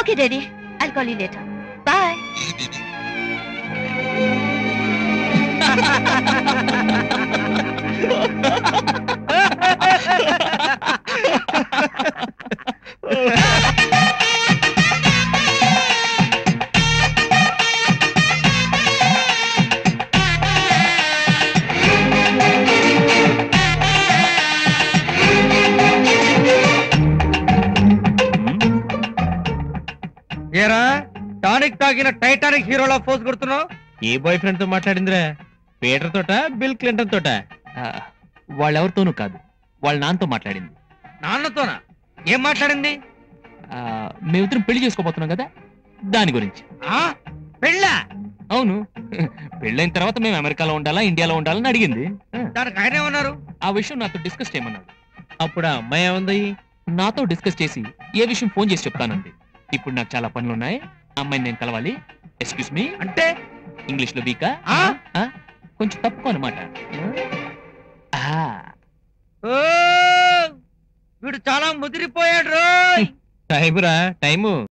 Okay daddy I'll call you later bye ఏరా tonic తాగిన Titanic హీరోలా ఫోజ్ కొడుతున్నావు ఏ బాయ్ ఫ్రెండ్ తో మాట్లాడిందిరా పీటర్ తోట బిల్ క్లింటన్ తోట వాళ్ళెవరితోనూ కాదు వాళ్ళ నాన్నతో మాట్లాడింది నాన్నతోనా ఏం మాట్లాడింది ఆ, మేమిద్దరం పెళ్లి చేసుకోబోతున్నాం కదా దాని గురించి ఆ పెళ్ళా అవును పెళ్ళైన తర్వాత మేము అమెరికాలో ఉండాలా ఇండియాలో ఉండాలని అడిగింది ఆ, దానికి ఆయన ఏమన్నారు ఆ విషయం నాతో డిస్కస్ చేయమన్నాడు అప్పుడు ఆ అమ్మాయి ఏముంది నాతో డిస్కస్ చేసి ఏ విషయం ఫోన్ చేసి చెప్తానండి ఇప్పుడు నాకు చాలా పనులు ఉన్నాయి ఆ అమ్మాయిని నేను కలవాలి ఎక్స్క్యూజ్ మీ అంటే ఇంగ్లీష్ లో వీకా ఆ? కొంచెం తప్పుకో అనమాట ఓ వీడు చాలా ముదిరిపోయాడు రోయ్ టైమురా టైము